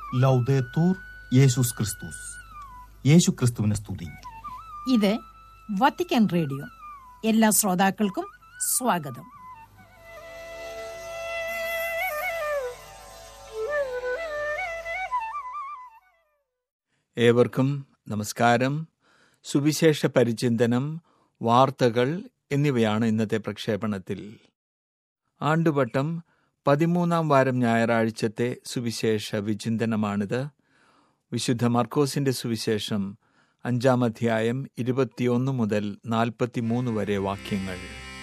ലൗദേത്തൂർ യേശുസ് ക്രിസ്തുസ് യേശു ക്രിസ്തുവിനെ സ്തുതി ഇത് വത്തിക്കാൻ റേഡിയോ എല്ലാ ശ്രോതാക്കൾക്കും സ്വാഗതം ഏവർക്കും നമസ്കാരം സുവിശേഷ പരിചിന്തനം വാർത്തകൾ എന്നിവയാണ് ഇന്നത്തെ പ്രക്ഷേപണത്തിൽ ആണ്ടുവട്ടം പതിമൂന്നാം വാരം ഞായറാഴ്ചത്തെ സുവിശേഷ വിചിന്തനമാണിത് വിശുദ്ധ മർക്കോസിന്റെ സുവിശേഷം അഞ്ചാം അധ്യായം ഇരുപത്തിയൊന്ന് മുതൽ നാൽപ്പത്തിമൂന്ന് വരെ വാക്യങ്ങൾ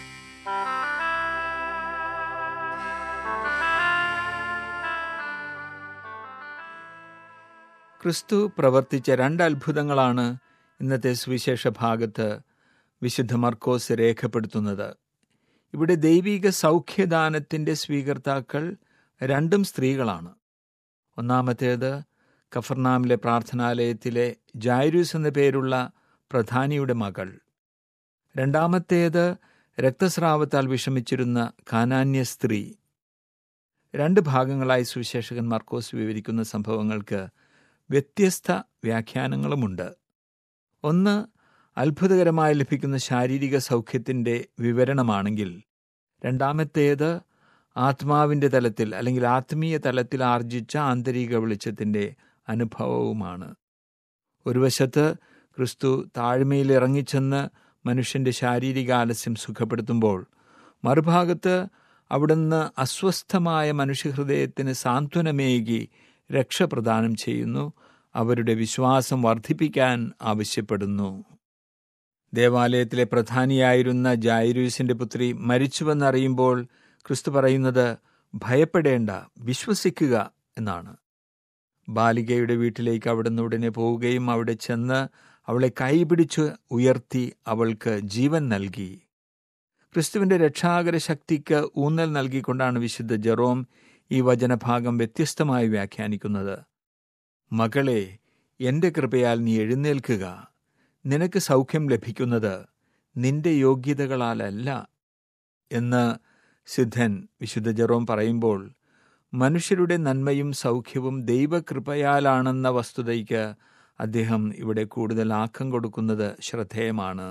ക്രിസ്തു പ്രവർത്തിച്ച രണ്ട് അത്ഭുതങ്ങളാണ് ഇന്നത്തെ സുവിശേഷ ഭാഗത്ത് വിശുദ്ധ മർക്കോസ് രേഖപ്പെടുത്തുന്നത് ഇവിടെ ദൈവിക സൗഖ്യദാനത്തിന്റെ സ്വീകർത്താക്കൾ രണ്ടും സ്ത്രീകളാണ് ഒന്നാമത്തേത് കഫർനാമിലെ പ്രാർത്ഥനാലയത്തിലെ ജായരൂസ് എന്ന പേരുള്ള പ്രധാനിയുടെ മകൾ രണ്ടാമത്തേത് രക്തസ്രാവത്താൽ വിഷമിച്ചിരുന്ന കാനാന്യ സ്ത്രീ രണ്ട് ഭാഗങ്ങളായി സുവിശേഷകൻ മർക്കോസ് വിവരിക്കുന്ന സംഭവങ്ങൾക്ക് വ്യത്യസ്ത വ്യാഖ്യാനങ്ങളുമുണ്ട് ഒന്ന് അത്ഭുതകരമായി ലഭിക്കുന്ന ശാരീരിക സൗഖ്യത്തിൻ്റെ വിവരണമാണെങ്കിൽ രണ്ടാമത്തേത് ആത്മാവിൻ്റെ തലത്തിൽ അല്ലെങ്കിൽ ആത്മീയ തലത്തിൽ ആർജിച്ച ആന്തരിക വെളിച്ചത്തിൻ്റെ അനുഭവവുമാണ് ഒരു വശത്ത് ക്രിസ്തു താഴ്മയിൽ ഇറങ്ങിച്ചെന്ന് മനുഷ്യന്റെ ശാരീരിക ആലസ്യം സുഖപ്പെടുത്തുമ്പോൾ മറുഭാഗത്ത് അവിടുന്ന് അസ്വസ്ഥമായ മനുഷ്യഹൃദയത്തിന് സാന്ത്വനമേകി രക്ഷ പ്രദാനം ചെയ്യുന്നു അവരുടെ വിശ്വാസം വർദ്ധിപ്പിക്കാൻ ആവശ്യപ്പെടുന്നു ദേവാലയത്തിലെ പ്രധാനിയായിരുന്ന ജായിരൂസിന്റെ പുത്രി മരിച്ചുവെന്നറിയുമ്പോൾ ക്രിസ്തു പറയുന്നത് ഭയപ്പെടേണ്ട വിശ്വസിക്കുക എന്നാണ് ബാലികയുടെ വീട്ടിലേക്ക് അവിടുന്ന് ഉടനെ പോവുകയും അവിടെ ചെന്ന് അവളെ കൈപിടിച്ച് ഉയർത്തി അവൾക്ക് ജീവൻ നൽകി ക്രിസ്തുവിന്റെ രക്ഷാകര ശക്തിക്ക് ഊന്നൽ നൽകിക്കൊണ്ടാണ് വിശുദ്ധ ജെറോം ഈ വചനഭാഗം വ്യത്യസ്തമായി വ്യാഖ്യാനിക്കുന്നത് മകളെ എന്റെ കൃപയാൽ നീ എഴുന്നേൽക്കുക നിനക്ക് സൗഖ്യം ലഭിക്കുന്നത് നിന്റെ യോഗ്യതകളാലല്ല എന്ന് സിദ്ധൻ വിശുദ്ധ ജെറോം പറയുമ്പോൾ മനുഷ്യരുടെ നന്മയും സൗഖ്യവും ദൈവകൃപയാലാണെന്ന വസ്തുതയ്ക്ക് അദ്ദേഹം ഇവിടെ കൂടുതൽ ആക്കം കൊടുക്കുന്നത് ശ്രദ്ധേയമാണ്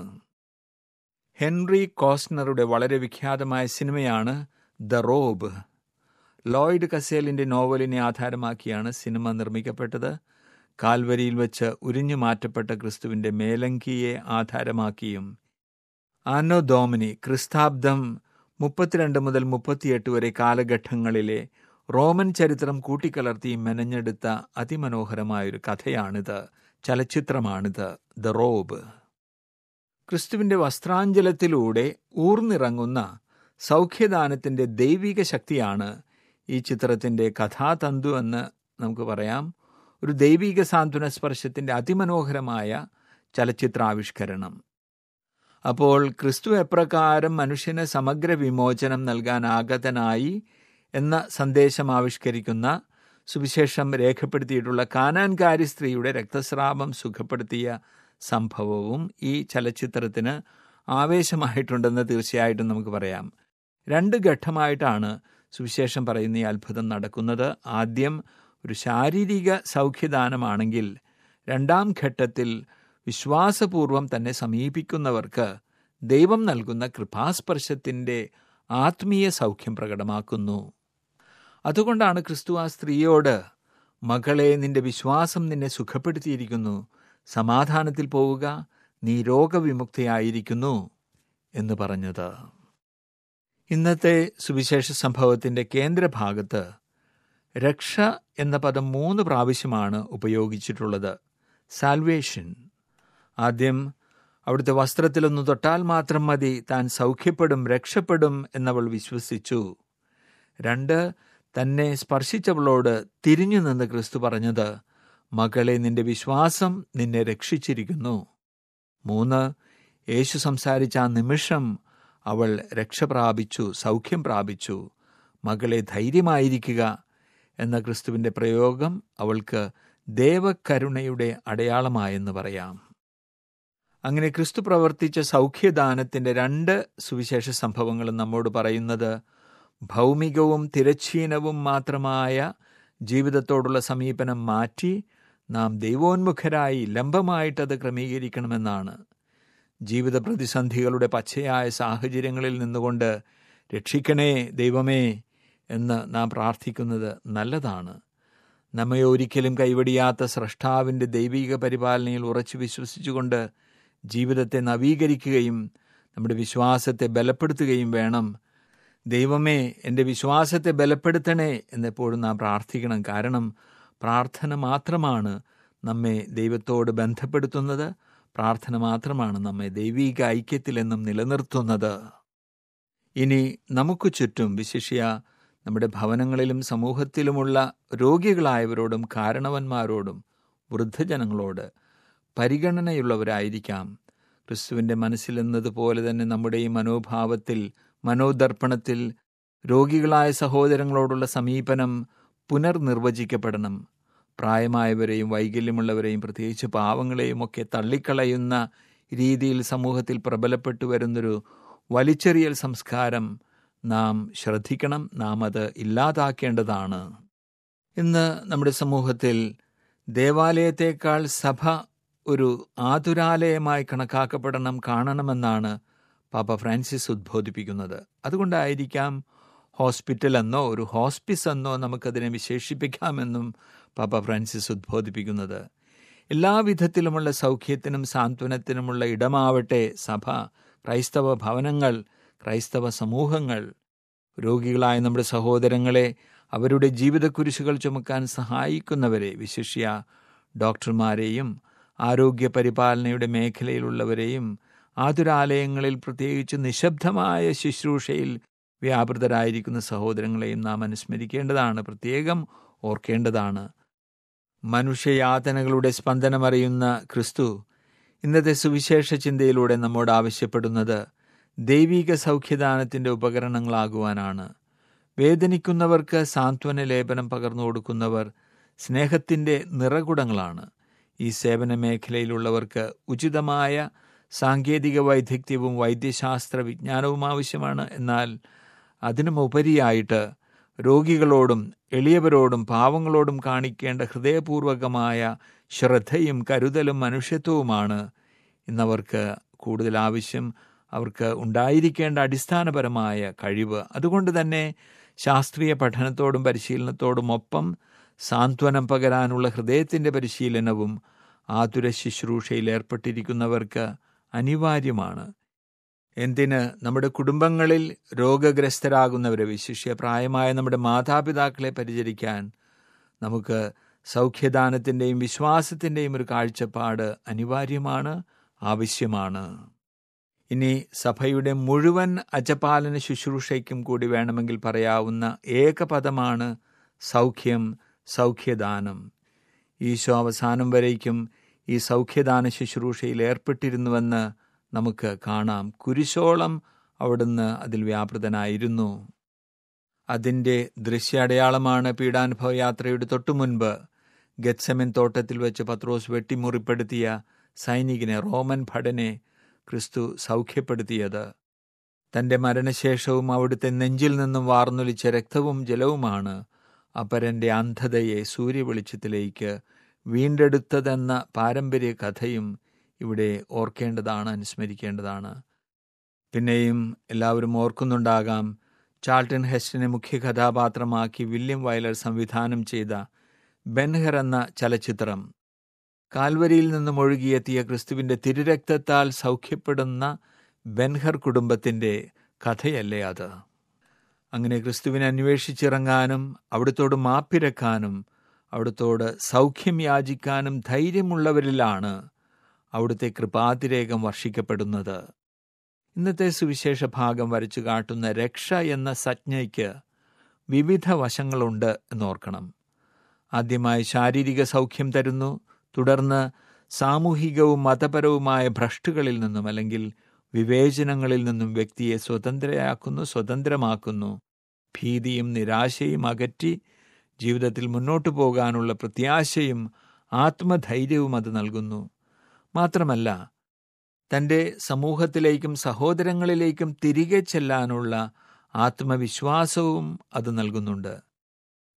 ഹെൻറി കോസ്നറുടെ വളരെ വിഖ്യാതമായ സിനിമയാണ് ദ റോബ് ലോയിഡ് കസേലിന്റെ നോവലിനെ ആധാരമാക്കിയാണ് സിനിമ നിർമ്മിക്കപ്പെട്ടത് കാൽവരിയിൽ വെച്ച് ഉരിഞ്ഞു മാറ്റപ്പെട്ട ക്രിസ്തുവിന്റെ മേലങ്കിയെ ആധാരമാക്കിയും ആനോ ഡോമിനി ക്രിസ്താബ്ദം മുപ്പത്തിരണ്ട് മുതൽ മുപ്പത്തിയെട്ട് വരെ കാലഘട്ടങ്ങളിലെ റോമൻ ചരിത്രം കൂട്ടിക്കലർത്തി മെനഞ്ഞെടുത്ത അതിമനോഹരമായൊരു കഥയാണിത് ചലച്ചിത്രമാണിത് ദ റോബ് ക്രിസ്തുവിന്റെ വസ്ത്രാഞ്ചലത്തിലൂടെ ഊർന്നിറങ്ങുന്ന സൗഖ്യദാനത്തിന്റെ ദൈവിക ശക്തിയാണ് ഈ ചിത്രത്തിന്റെ കഥാതന്തു എന്ന് നമുക്ക് പറയാം ഒരു ദൈവിക സാന്ത്വന സ്പർശത്തിന്റെ അതിമനോഹരമായ ചലച്ചിത്രാവിഷ്കരണം അപ്പോൾ ക്രിസ്തു എപ്രകാരം മനുഷ്യന് സമഗ്ര വിമോചനം നൽകാൻ ആഗതനായി എന്ന സന്ദേശം ആവിഷ്കരിക്കുന്ന സുവിശേഷം രേഖപ്പെടുത്തിയിട്ടുള്ള കാനാൻകാരി സ്ത്രീയുടെ രക്തസ്രാവം സുഖപ്പെടുത്തിയ സംഭവവും ഈ ചലച്ചിത്രത്തിന് ആവേശമായിട്ടുണ്ടെന്ന് തീർച്ചയായിട്ടും നമുക്ക് പറയാം രണ്ട് ഘട്ടമായിട്ടാണ് സുവിശേഷം പറയുന്ന ഈ അത്ഭുതം നടക്കുന്നത് ആദ്യം ഒരു ശാരീരിക സൗഖ്യദാനമാണെങ്കിൽ രണ്ടാം ഘട്ടത്തിൽ വിശ്വാസപൂർവം തന്നെ സമീപിക്കുന്നവർക്ക് ദൈവം നൽകുന്ന കൃപാസ്പർശത്തിൻ്റെ ആത്മീയ സൗഖ്യം പ്രകടമാക്കുന്നു അതുകൊണ്ടാണ് ക്രിസ്തു ആ സ്ത്രീയോട് മകളെ നിന്റെ വിശ്വാസം നിന്നെ സുഖപ്പെടുത്തിയിരിക്കുന്നു സമാധാനത്തിൽ പോവുക നീ രോഗവിമുക്തയായിരിക്കുന്നു എന്ന് പറഞ്ഞത് ഇന്നത്തെ സുവിശേഷ സംഭവത്തിന്റെ കേന്ദ്രഭാഗത്ത് രക്ഷ എന്ന പദം മൂന്ന് പ്രാവശ്യമാണ് ഉപയോഗിച്ചിട്ടുള്ളത് സാൽവേഷൻ ആദ്യം അവിടുത്തെ വസ്ത്രത്തിലൊന്ന് തൊട്ടാൽ മാത്രം മതി താൻ സൗഖ്യപ്പെടും രക്ഷപ്പെടും എന്നവൾ വിശ്വസിച്ചു രണ്ട് തന്നെ സ്പർശിച്ചവളോട് തിരിഞ്ഞു നിന്ന് ക്രിസ്തു പറഞ്ഞത് മകളെ നിന്റെ വിശ്വാസം നിന്നെ രക്ഷിച്ചിരിക്കുന്നു മൂന്ന് യേശു സംസാരിച്ച ആ നിമിഷം അവൾ രക്ഷ പ്രാപിച്ചു സൗഖ്യം പ്രാപിച്ചു മകളെ ധൈര്യമായിരിക്കുക എന്ന ക്രിസ്തുവിന്റെ പ്രയോഗം അവൾക്ക് ദേവകരുണയുടെ അടയാളമായെന്ന് പറയാം അങ്ങനെ ക്രിസ്തു പ്രവർത്തിച്ച സൗഖ്യദാനത്തിന്റെ രണ്ട് സുവിശേഷ സംഭവങ്ങളും നമ്മോട് പറയുന്നത് ഭൗമികവും തിരശ്ചീനവും മാത്രമായ ജീവിതത്തോടുള്ള സമീപനം മാറ്റി നാം ദൈവോന്മുഖരായി ലംബമായിട്ടത് ക്രമീകരിക്കണമെന്നാണ് ജീവിത പ്രതിസന്ധികളുടെ പച്ചയായ സാഹചര്യങ്ങളിൽ നിന്നുകൊണ്ട് രക്ഷിക്കണേ ദൈവമേ എന്ന് നാം പ്രാർത്ഥിക്കുന്നത് നല്ലതാണ് നമ്മെ ഒരിക്കലും കൈവടിയാത്ത സ്രഷ്ടാവിൻ്റെ ദൈവിക പരിപാലനയിൽ ഉറച്ചു വിശ്വസിച്ചുകൊണ്ട് ജീവിതത്തെ നവീകരിക്കുകയും നമ്മുടെ വിശ്വാസത്തെ ബലപ്പെടുത്തുകയും വേണം ദൈവമേ എൻ്റെ വിശ്വാസത്തെ ബലപ്പെടുത്തണേ എന്നെപ്പോഴും നാം പ്രാർത്ഥിക്കണം കാരണം പ്രാർത്ഥന മാത്രമാണ് നമ്മെ ദൈവത്തോട് ബന്ധപ്പെടുത്തുന്നത് പ്രാർത്ഥന മാത്രമാണ് നമ്മെ ദൈവിക ഐക്യത്തിലെന്നും നിലനിർത്തുന്നത് ഇനി നമുക്ക് ചുറ്റും വിശിഷ്യ നമ്മുടെ ഭവനങ്ങളിലും സമൂഹത്തിലുമുള്ള രോഗികളായവരോടും കാരണവന്മാരോടും വൃദ്ധജനങ്ങളോട് പരിഗണനയുള്ളവരായിരിക്കാം ക്രിസ്തുവിൻ്റെ മനസ്സിലെന്നതുപോലെ തന്നെ നമ്മുടെ ഈ മനോഭാവത്തിൽ മനോദർപ്പണത്തിൽ രോഗികളായ സഹോദരങ്ങളോടുള്ള സമീപനം പുനർനിർവചിക്കപ്പെടണം പ്രായമായവരെയും വൈകല്യമുള്ളവരെയും പ്രത്യേകിച്ച് പാവങ്ങളെയും ഒക്കെ തള്ളിക്കളയുന്ന രീതിയിൽ സമൂഹത്തിൽ പ്രബലപ്പെട്ടു വരുന്നൊരു വലിച്ചെറിയൽ സംസ്കാരം നാം ശ്രദ്ധിക്കണം നാം അത് ഇല്ലാതാക്കേണ്ടതാണ് ഇന്ന് നമ്മുടെ സമൂഹത്തിൽ ദേവാലയത്തേക്കാൾ സഭ ഒരു ആതുരാലയമായി കണക്കാക്കപ്പെടണം കാണണമെന്നാണ് പാപ്പ ഫ്രാൻസിസ് ഉദ്ബോധിപ്പിക്കുന്നത് അതുകൊണ്ടായിരിക്കാം ഹോസ്പിറ്റൽ എന്നോ ഒരു ഹോസ്പിസ് എന്നോ നമുക്കതിനെ വിശേഷിപ്പിക്കാമെന്നും പാപ്പ ഫ്രാൻസിസ് ഉദ്ബോധിപ്പിക്കുന്നത് എല്ലാവിധത്തിലുമുള്ള സൗഖ്യത്തിനും സാന്ത്വനത്തിനുമുള്ള ഇടമാവട്ടെ സഭ ക്രൈസ്തവ ഭവനങ്ങൾ ക്രൈസ്തവ സമൂഹങ്ങൾ രോഗികളായ നമ്മുടെ സഹോദരങ്ങളെ അവരുടെ ജീവിതക്കുരിശുകൾ ചുമക്കാൻ സഹായിക്കുന്നവരെ വിശിഷ്യ ഡോക്ടർമാരെയും ആരോഗ്യ പരിപാലനയുടെ മേഖലയിലുള്ളവരെയും ആതുരാലയങ്ങളിൽ പ്രത്യേകിച്ച് നിശബ്ദമായ ശുശ്രൂഷയിൽ വ്യാപൃതരായിരിക്കുന്ന സഹോദരങ്ങളെയും നാം അനുസ്മരിക്കേണ്ടതാണ് പ്രത്യേകം ഓർക്കേണ്ടതാണ് മനുഷ്യയാതനകളുടെ സ്പന്ദനമറിയുന്ന ക്രിസ്തു ഇന്നത്തെ സുവിശേഷ ചിന്തയിലൂടെ നമ്മോട് ആവശ്യപ്പെടുന്നത് ദൈവിക സൗഖ്യദാനത്തിൻ്റെ ഉപകരണങ്ങളാകുവാനാണ് വേദനിക്കുന്നവർക്ക് സാന്ത്വന ലേപനം പകർന്നു കൊടുക്കുന്നവർ സ്നേഹത്തിൻ്റെ നിറകുടങ്ങളാണ് ഈ സേവന മേഖലയിലുള്ളവർക്ക് ഉചിതമായ സാങ്കേതിക വൈദഗ്ധ്യവും വൈദ്യശാസ്ത്ര വിജ്ഞാനവും ആവശ്യമാണ് എന്നാൽ അതിനുമുപരിയായിട്ട് രോഗികളോടും എളിയവരോടും പാവങ്ങളോടും കാണിക്കേണ്ട ഹൃദയപൂർവകമായ ശ്രദ്ധയും കരുതലും മനുഷ്യത്വവുമാണ് ഇന്നവർക്ക് കൂടുതൽ ആവശ്യം അവർക്ക് ഉണ്ടായിരിക്കേണ്ട അടിസ്ഥാനപരമായ കഴിവ് അതുകൊണ്ട് തന്നെ ശാസ്ത്രീയ പഠനത്തോടും പരിശീലനത്തോടും ഒപ്പം സാന്ത്വനം പകരാനുള്ള ഹൃദയത്തിൻ്റെ പരിശീലനവും ആതുര ശുശ്രൂഷയിൽ ഏർപ്പെട്ടിരിക്കുന്നവർക്ക് അനിവാര്യമാണ് എന്തിന് നമ്മുടെ കുടുംബങ്ങളിൽ രോഗഗ്രസ്തരാകുന്നവരെ വിശിഷ്യ പ്രായമായ നമ്മുടെ മാതാപിതാക്കളെ പരിചരിക്കാൻ നമുക്ക് സൗഖ്യദാനത്തിൻ്റെയും വിശ്വാസത്തിൻ്റെയും ഒരു കാഴ്ചപ്പാട് അനിവാര്യമാണ് ആവശ്യമാണ് ഇനി സഭയുടെ മുഴുവൻ അജപാലന ശുശ്രൂഷയ്ക്കും കൂടി വേണമെങ്കിൽ പറയാവുന്ന ഏകപദമാണ് സൗഖ്യം സൗഖ്യദാനം ഈശോ അവസാനം വരേക്കും ഈ സൗഖ്യദാന ശുശ്രൂഷയിൽ ഏർപ്പെട്ടിരുന്നുവെന്ന് നമുക്ക് കാണാം കുരിശോളം അവിടുന്ന് അതിൽ വ്യാപൃതനായിരുന്നു അതിൻ്റെ ദൃശ്യാടയാളമാണ് പീഡാനുഭവ യാത്രയുടെ തൊട്ടുമുൻപ് ഗത്സമൻ തോട്ടത്തിൽ വെച്ച് പത്രോസ് വെട്ടിമുറിപ്പെടുത്തിയ സൈനികനെ റോമൻ ഭടനെ ക്രിസ്തു സൗഖ്യപ്പെടുത്തിയത് തൻ്റെ മരണശേഷവും അവിടുത്തെ നെഞ്ചിൽ നിന്നും വാർന്നൊലിച്ച രക്തവും ജലവുമാണ് അപരൻ്റെ അന്ധതയെ സൂര്യവെളിച്ചത്തിലേക്ക് വീണ്ടെടുത്തതെന്ന പാരമ്പര്യ കഥയും ഇവിടെ ഓർക്കേണ്ടതാണ് അനുസ്മരിക്കേണ്ടതാണ് പിന്നെയും എല്ലാവരും ഓർക്കുന്നുണ്ടാകാം ചാൾട്ടൺ ഹെസ്റ്റിനെ മുഖ്യ കഥാപാത്രമാക്കി വില്യം വയലർ സംവിധാനം ചെയ്ത ബെൻഹർ എന്ന ചലച്ചിത്രം കാൽവരിയിൽ നിന്നും ഒഴുകിയെത്തിയ ക്രിസ്തുവിൻ്റെ തിരുരക്തത്താൽ സൗഖ്യപ്പെടുന്ന ബെൻഹർ കുടുംബത്തിൻ്റെ കഥയല്ലേ അത് അങ്ങനെ ക്രിസ്തുവിനെ അന്വേഷിച്ചിറങ്ങാനും അവിടുത്തോട് മാപ്പിരക്കാനും അവിടുത്തോട് സൗഖ്യം യാചിക്കാനും ധൈര്യമുള്ളവരിലാണ് അവിടുത്തെ കൃപാതിരേകം വർഷിക്കപ്പെടുന്നത് ഇന്നത്തെ സുവിശേഷ ഭാഗം വരച്ചു കാട്ടുന്ന രക്ഷ എന്ന സജ്ഞയ്ക്ക് വിവിധ വശങ്ങളുണ്ട് എന്നോർക്കണം ആദ്യമായി ശാരീരിക സൗഖ്യം തരുന്നു തുടർന്ന് സാമൂഹികവും മതപരവുമായ ഭ്രഷ്ടുകളിൽ നിന്നും അല്ലെങ്കിൽ വിവേചനങ്ങളിൽ നിന്നും വ്യക്തിയെ സ്വതന്ത്രയാക്കുന്നു സ്വതന്ത്രമാക്കുന്നു ഭീതിയും നിരാശയും അകറ്റി ജീവിതത്തിൽ മുന്നോട്ടു പോകാനുള്ള പ്രത്യാശയും ആത്മധൈര്യവും അത് നൽകുന്നു മാത്രമല്ല തൻ്റെ സമൂഹത്തിലേക്കും സഹോദരങ്ങളിലേക്കും തിരികെ ചെല്ലാനുള്ള ആത്മവിശ്വാസവും അത് നൽകുന്നുണ്ട്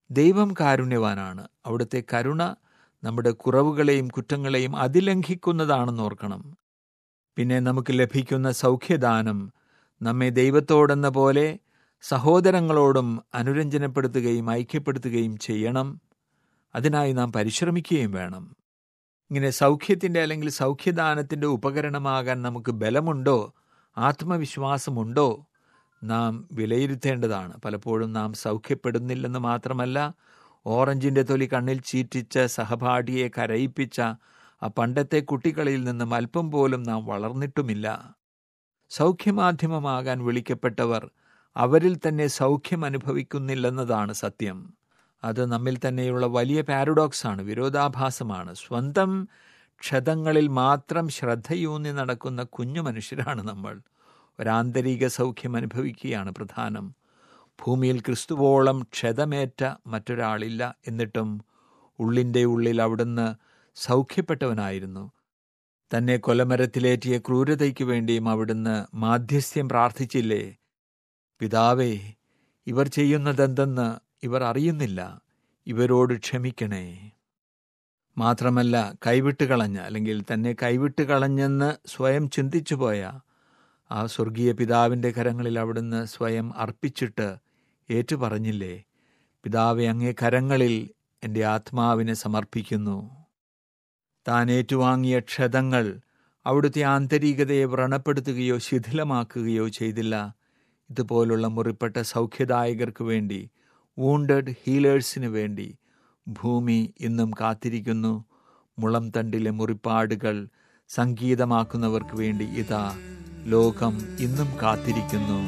ദൈവം കാരുണ്യവാനാണ് അവിടുത്തെ കരുണ നമ്മുടെ കുറവുകളെയും കുറ്റങ്ങളെയും അതിലംഘിക്കുന്നതാണെന്ന് ഓർക്കണം പിന്നെ നമുക്ക് ലഭിക്കുന്ന സൗഖ്യദാനം നമ്മെ ദൈവത്തോടെന്ന പോലെ സഹോദരങ്ങളോടും അനുരഞ്ജനപ്പെടുത്തുകയും ഐക്യപ്പെടുത്തുകയും ചെയ്യണം അതിനായി നാം പരിശ്രമിക്കുകയും വേണം ഇങ്ങനെ സൗഖ്യത്തിൻ്റെ അല്ലെങ്കിൽ സൗഖ്യദാനത്തിൻ്റെ ഉപകരണമാകാൻ നമുക്ക് ബലമുണ്ടോ ആത്മവിശ്വാസമുണ്ടോ നാം വിലയിരുത്തേണ്ടതാണ് പലപ്പോഴും നാം സൗഖ്യപ്പെടുന്നില്ലെന്ന് മാത്രമല്ല ഓറഞ്ചിൻ്റെ തൊലി കണ്ണിൽ ചീറ്റിച്ച സഹപാഠിയെ കരയിപ്പിച്ച ആ പണ്ടത്തെ കുട്ടികളിൽ നിന്നും അല്പം പോലും നാം വളർന്നിട്ടുമില്ല സൗഖ്യമാധ്യമമാകാൻ വിളിക്കപ്പെട്ടവർ അവരിൽ തന്നെ സൗഖ്യം അനുഭവിക്കുന്നില്ലെന്നതാണ് സത്യം അത് നമ്മിൽ തന്നെയുള്ള വലിയ പാരഡോക്സാണ് വിരോധാഭാസമാണ് സ്വന്തം ക്ഷതങ്ങളിൽ മാത്രം ശ്രദ്ധയൂന്നി നടക്കുന്ന കുഞ്ഞു മനുഷ്യരാണ് നമ്മൾ ഒരാന്തരിക സൗഖ്യം അനുഭവിക്കുകയാണ് പ്രധാനം ഭൂമിയിൽ ക്രിസ്തുവോളം ക്ഷതമേറ്റ മറ്റൊരാളില്ല എന്നിട്ടും ഉള്ളിൻ്റെ ഉള്ളിൽ അവിടുന്ന് സൗഖ്യപ്പെട്ടവനായിരുന്നു തന്നെ കൊലമരത്തിലേറ്റിയ ക്രൂരതയ്ക്കു വേണ്ടിയും അവിടുന്ന് മാധ്യസ്ഥ്യം പ്രാർത്ഥിച്ചില്ലേ പിതാവേ ഇവർ ചെയ്യുന്നതെന്തെന്ന് ഇവർ അറിയുന്നില്ല ഇവരോട് ക്ഷമിക്കണേ മാത്രമല്ല കൈവിട്ട് കളഞ്ഞ അല്ലെങ്കിൽ തന്നെ കൈവിട്ട് കളഞ്ഞെന്ന് സ്വയം ചിന്തിച്ചു പോയ ആ സ്വർഗീയ പിതാവിൻ്റെ കരങ്ങളിൽ അവിടുന്ന് സ്വയം അർപ്പിച്ചിട്ട് ഏറ്റുപറഞ്ഞില്ലേ പിതാവെ അങ്ങേ കരങ്ങളിൽ എൻ്റെ ആത്മാവിനെ സമർപ്പിക്കുന്നു താൻ ഏറ്റുവാങ്ങിയ ക്ഷതങ്ങൾ അവിടുത്തെ ആന്തരികതയെ വ്രണപ്പെടുത്തുകയോ ശിഥിലമാക്കുകയോ ചെയ്തില്ല ഇതുപോലുള്ള മുറിപ്പെട്ട സൗഖ്യദായകർക്ക് വേണ്ടി വൂണ്ടഡ് ഹീലേഴ്സിന് വേണ്ടി ഭൂമി ഇന്നും കാത്തിരിക്കുന്നു മുളം തണ്ടിലെ മുറിപ്പാടുകൾ സംഗീതമാക്കുന്നവർക്ക് വേണ്ടി ഇതാ ലോകം ഇന്നും കാത്തിരിക്കുന്നു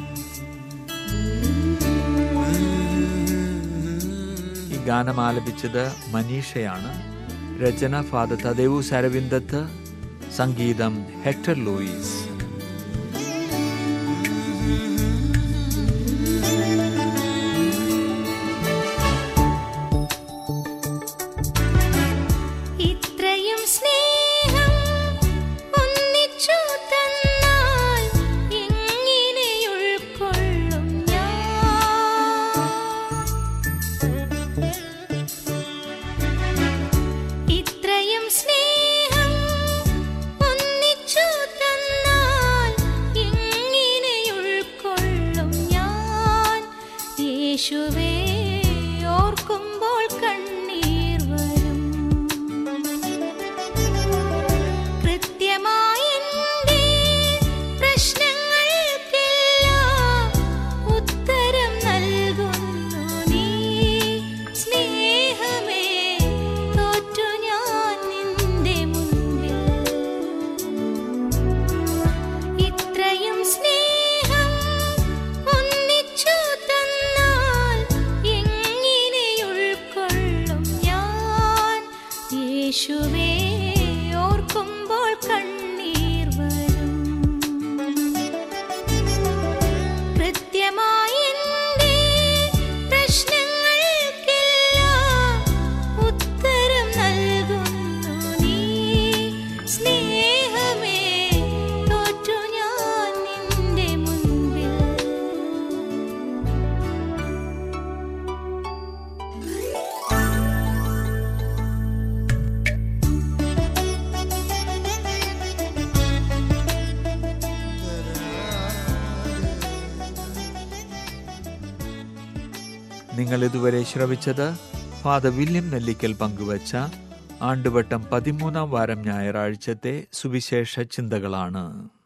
ഈ ഗാനം ആലപിച്ചത് മനീഷയാണ് രചന ഫാദർ തദേവു സരവിന്ദത്ത് സംഗീതം ഹെക്ടർ ലൂയിസ് ഇത്രയും സ്നേഹം ഒന്നിച്ചു തന്നാൽ എങ്ങനെ ഉൾക്കൊള്ളും ഞാൻ ഇത്രയും സ്നേഹം ഒന്നിച്ചു തന്നാൽ എങ്ങനെ ഉൾക്കൊള്ളും ഞാൻ യേശുവേ ഓർക്കുമ്പോൾ കണ്ണീർ വരും കൃത്യമായി എൻ്റെ പ്രശ്നങ്ങൾക്കെല്ലാം ഉത്തരം നൽകുന്നു നീ സ്നേഹമേ തോറ്റു ഞാൻ നിന്റെ മുൻപിൽ ഇത്രയും സ്നേഹം ഒന്നിച്ചു തന്നാൽ എങ്ങനെ ഉൾക്കൊള്ളും ഞാൻ യേശുവേ ഓർക്കുമ്പോൾ കണ്ണീർ വരും കൃത്യമായി എൻ്റെ പ്രശ്നങ്ങൾക്കെല്ലാം ഉത്തരം നൽകുന്നു നീ സ്നേഹമേ തോറ്റു ഞാൻ നിന്റെ മുൻപിൽ നിങ്ങൾ ഇതുവരെ ശ്രവിച്ചത് ഫാദർ വില്യം നെല്ലിക്കൽ പങ്കുവച്ച ആണ്ടുവട്ടം പതിമൂന്നാം വാരം ഞായറാഴ്ചത്തെ സുവിശേഷ ചിന്തകളാണ്